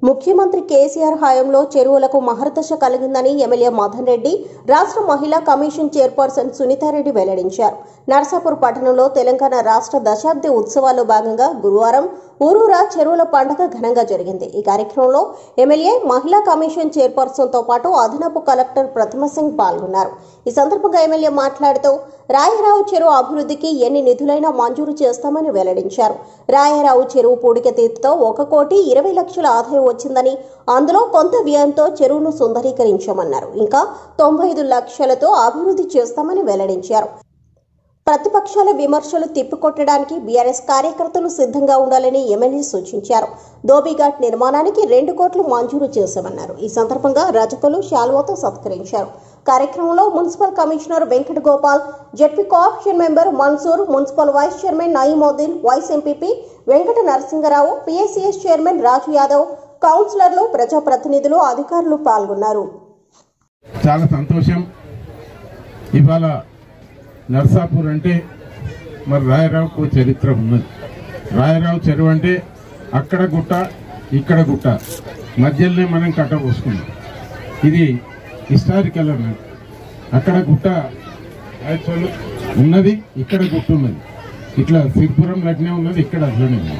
ముఖ్యమంత్రి కేసీఆర్ హయాంలో చెరువులకు మహర్దశ కలిగిందని ఎమ్మెల్యే మదన్ రెడ్డి రాష్ట్ర మహిళా కమిషన్ చైర్పర్సన్ సునీతారెడ్డి వెల్లడించారు నర్సాపూర్ పట్టణంలో తెలంగాణ రాష్ట్ర దశాబ్ది ఉత్సవాల్లో భాగంగా గురువారం ఊరూరా చెరువుల పండుగ ఘనంగా జరిగింది ఈ కార్యక్రమంలో ఎమ్మెల్యే మహిళా కమిషన్ చైర్పర్సన్ తో పాటు అదనపు కలెక్టర్ ప్రతిమ సింగ్ పాల్గొన్నారు ఈ సందర్భంగా ఎమ్మెల్యే మాట్లాడుతూ రాయరావు చెరువు అభివృద్ధికి ఎన్ని నిధులైనా మంజూరు చేస్తామని వెల్లడించారు రాయరావు చెరువు పూడికతీతతో ఒక కోటి ఇరవై లక్షల ఆదాయం వచ్చిందని అందులో కొంత వ్యయంతో చెరువును సుందరీకరించామన్నారు ఇంకా తొంభై ఐదు లక్షలతో అభివృద్ధి చేస్తామని వెల్లడించారు ప్రతిపక్షాల విమర్శలు తిప్పికొట్టడానికి బీఆర్ఎస్ కార్యకర్తలు సిద్ధంగా ఉండాలని ఎమ్మెల్యే సూచించారు ధోబీఘాట్ నిర్మాణానికి రెండు కోట్లు మంజూరు చేశామన్నారు ఈ సందర్భంగా రజకులు శాల్వతో సత్కరించారు కార్యక్రమంలో municipal commissioner Venkata Gopal ZP cooption member Mansoor municipal vice chairman Nayeemuddin vice MPP Venkata Narasingarao PSCS chairman Raju Yadav కౌన్సిలర్లు ప్రజాప్రతినిధులు అధికారులు పాల్గొన్నారు చాలా సంతోషం ఇవాళ నర్సాపూర్ అంటే మరి రాయరావుకు చరిత్ర ఉన్నది రాయరావు చెరువు అంటే అక్కడ గుట్ట ఇక్కడ గుట్ట మధ్యలోనే మనం కట్ట పోసుకున్నాం ఇది హిస్టారికల్ అన్నది అక్కడ గుట్ట యాక్చువల్ ఉన్నది ఇక్కడ గుట్ట ఉన్నది ఇట్లా సిరిపురం లగ్నే ఉన్నది ఇక్కడ అట్లనే ఉన్నది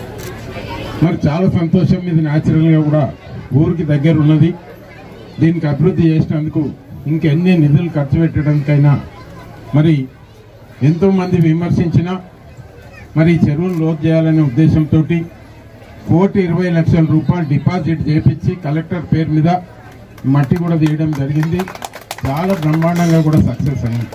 మరి చాలా సంతోషం ఇది న్యాచురల్గా కూడా ఊరికి దగ్గర ఉన్నది దీనికి అభివృద్ధి చేసినందుకు ఇంకెన్ని నిధులు ఖర్చు పెట్టడానికైనా మరి ఎంతో మంది విమర్శించిన మరి ఈ చెరువును లోతు చేయాలనే ఉద్దేశంతో కోటి ఇరవై లక్షల రూపాయలు డిపాజిట్ చేపించి కలెక్టర్ పేరు మీద మట్టి కూడా తీయడం జరిగింది చాలా బ్రహ్మాండంగా కూడా సక్సెస్ అయింది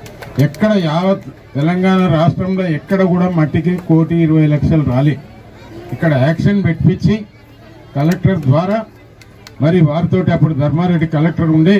ఎక్కడ యావత్ తెలంగాణ రాష్ట్రంలో ఎక్కడ కూడా మట్టికి కోటి ఇరవై లక్షలు రాలే ఇక్కడ యాక్షన్ పెట్టించి కలెక్టర్ ద్వారా మరి వారితోటి అప్పుడు ధర్మారెడ్డి కలెక్టర్ ఉండే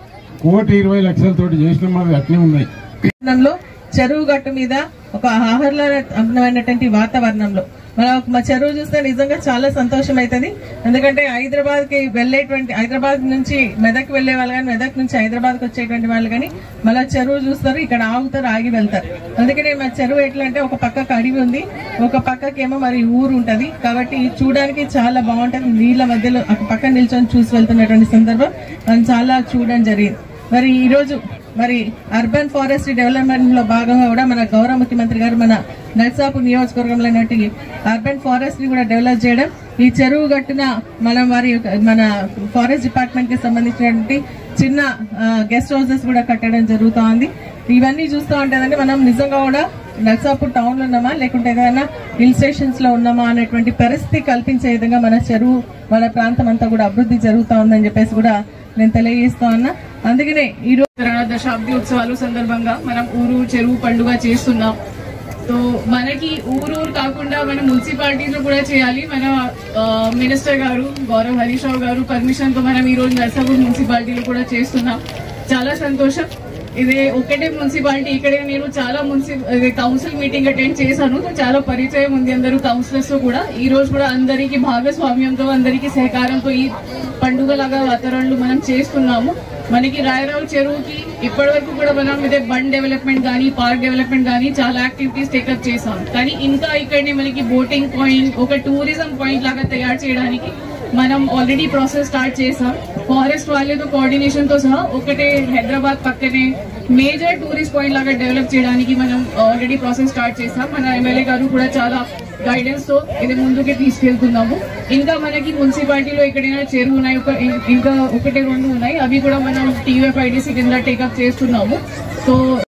కోటి ఇరవై లక్షలతోటి చేసిన మాది అట్నే ఉన్నాయి వాతావరణంలో చెరువు గట్టు మీద ఒక ఆహ్లాదమైనటువంటి వాతావరణంలో మనం మా చెరువు చూస్తే నిజంగా చాలా సంతోషం అవుతుంది ఎందుకంటే హైదరాబాద్ కి వెళ్ళేటువంటి హైదరాబాద్ నుంచి మెదక్ వెళ్లే వాళ్ళు కానీ మెదక్ నుంచి హైదరాబాద్ కి వచ్చేటువంటి వాళ్ళు కానీ మళ్ళీ చెరువు చూస్తారు ఇక్కడ ఆగుతారు ఆగి వెళ్తారు అందుకనే మా చెరువు ఎట్లా అంటే ఒక పక్కకు అడవి ఉంది ఒక పక్కకేమో మరి ఊరు ఉంటది కాబట్టి చూడడానికి చాలా బాగుంటది నీళ్ళ మధ్యలో ఒక పక్క నిల్చొని చూసి వెళ్తున్నటువంటి సందర్భం మనం చాలా చూడడం జరిగింది మరి ఈ రోజు మరి అర్బన్ ఫారెస్ట్ డెవలప్మెంట్ లో భాగంగా కూడా మన గౌరవ ముఖ్యమంత్రి గారు మన నర్సాపూర్ నియోజకవర్గంలో ఉన్నట్టు అర్బన్ ఫారెస్ట్ ని కూడా డెవలప్ చేయడం ఈ చెరువు గట్టున మనం వారి యొక్క- మన ఫారెస్ట్ డిపార్ట్మెంట్ కి సంబంధించినటువంటి చిన్న గెస్ట్ హౌసెస్ కూడా కట్టడం జరుగుతా ఉంది ఇవన్నీ చూస్తూ ఉంటేదంటే మనం నిజంగా కూడా నర్సాపూర్ టౌన్ లో ఉన్నామా లేకుంటే ఏదైనా హిల్ స్టేషన్స్ లో ఉన్నామా అనేటువంటి పరిస్థితి కల్పించే విధంగా మన చెరువు మన ప్రాంతం అంతా కూడా అభివృద్ధి జరుగుతా ఉందని చెప్పేసి కూడా నేను తెలియజేస్తా ఉన్నా అందుకనే ఈ రోజు తెలంగాణ దశాబ్ది ఉత్సవాలు సందర్భంగా మనం ఊరు చెరువు పండుగ చేస్తున్నాం సో మనకి ఊరు ఊరు కాకుండా మన మున్సిపాలిటీలో కూడా చేయాలి మన ఆ, మినిస్టర్ గారు గౌరవ్ హరీష్ రావు గారు పర్మిషన్ తో మనం ఈ రోజు నర్సాపూర్ మున్సిపాలిటీలో కూడా చేస్తున్నాం చాలా సంతోషం ఇది ఒకటే మున్సిపాలిటీ ఇక్కడే నేను చాలా మున్సి ఇది కౌన్సిల్ మీటింగ్ అటెండ్ చేశాను సో చాలా పరిచయం ఉంది అందరూ కౌన్సిలర్స్ తో కూడా ఈ రోజు కూడా అందరికీ భాగస్వామ్యంతో అందరికీ సహకారంతో ఈ పండుగ లాగా వాతావరణంలో మనం చేస్తున్నాము మనకి రాయరావు చెరువుకి ఇప్పటి వరకు కూడా మనం ఇదే బండ్ డెవలప్మెంట్ కానీ పార్క్ డెవలప్మెంట్ కానీ చాలా యాక్టివిటీస్ టేకప్ చేసాం కానీ ఇంకా ఇక్కడనే మనకి బోటింగ్ పాయింట్ ఒక టూరిజం పాయింట్ లాగా తయారు చేయడానికి మనం ఆల్రెడీ ప్రాసెస్ స్టార్ట్ చేసాం ఫారెస్ట్ వాళ్ళతో కోఆర్డినేషన్ తో సహా ఒకటే హైదరాబాద్ పక్కనే మేజర్ టూరిస్ట్ పాయింట్ లాగా డెవలప్ చేయడానికి మనం ఆల్రెడీ ప్రాసెస్ స్టార్ట్ చేసాం మన ఎమ్మెల్యే గారు కూడా చాలా గైడెన్స్ తో ఇది ముందుకి తీసుకెళ్తున్నాము ఇంకా మనకి మున్సిపాలిటీలో ఎక్కడైనా చెరువు ఉన్నాయి ఒక ఇంకా ఒకటి రెండు ఉన్నాయి అవి కూడా మనం టీవీఎఫ్ ఐడిసి కింద టేకప్ చేస్తున్నాము సో